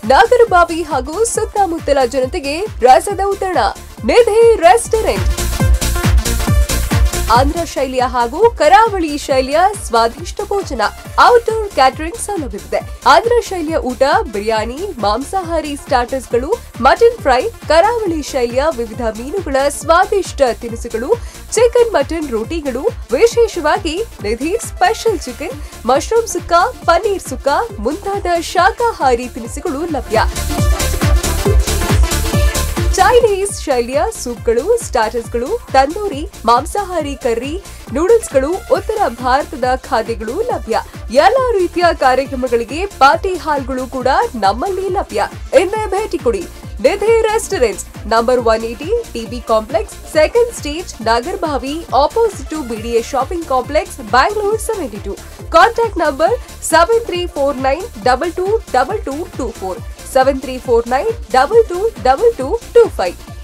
ನಾಗರಬಾವಿ ಹಾಗೂ ಸುತ್ತಮುತ್ತಲ ಜನತೆಗೆ ರಸದ ಔತಣ ನಿಧಿ ರೆಸ್ಟೋರೆಂಟ್ ಆಂಧ್ರ ಶೈಲಿಯ ಹಾಗೂ ಕರಾವಳಿ ಶೈಲಿಯ ಸ್ವಾದಿಷ್ಟ ಭೋಜನ ಔಟ್ಡೋರ್ ಕ್ಯಾಟರಿಂಗ್ ಸೌಲಭ್ಯವಿದೆ ಆಂಧ್ರ ಶೈಲಿಯ ಊಟ ಬಿರಿಯಾನಿ ಮಾಂಸಾಹಾರಿ ಸ್ಟಾರ್ಟರ್ಸ್ಗಳು ಮಟನ್ ಫ್ರೈ ಕರಾವಳಿ ಶೈಲಿಯ ವಿವಿಧ ಮೀನುಗಳ ಸ್ವಾದಿಷ್ಟ ತಿನಿಸುಗಳು ಚಿಕನ್ ಮಟನ್ ರೋಟಿಗಳು ವಿಶೇಷವಾಗಿ Nidhi special chicken mushroom sukka paneer sukka ಮುಂತಾದ ಶಾಕಾಹಾರಿ ತಿನಿಸುಗಳು ಲಭ್ಯ ಚೈನೀಸ್ ಶೈಲಿಯ ಸೂಪ್ಗಳು ಸ್ಟಾರ್ಟರ್ಸ್ಗಳು ತಂದೂರಿ ಮಾಂಸಾಹಾರಿ ಕರ್ರಿ ನೂಡಲ್ಸ್ಗಳು ಉತ್ತರ ಭಾರತದ ಖಾದ್ಯಗಳು ಲಭ್ಯ ಎಲ್ಲಾ ರೀತಿಯ ಕಾರ್ಯಕ್ರಮಗಳಿಗೆ ಪಾರ್ಟಿ ಹಾಲ್ಗಳು ಕೂಡ ನಮ್ಮಲ್ಲಿ ಲಭ್ಯ ಎಂದೇ ಭೇಟಿ ಕೊಡಿ Nidhi restaurants number one eighty TB complex second stage Nagarbhavi opposite to BDA shopping complex Bangalore seventy two contact number seven three four nine double two double two two four seven three four nine double two double two two five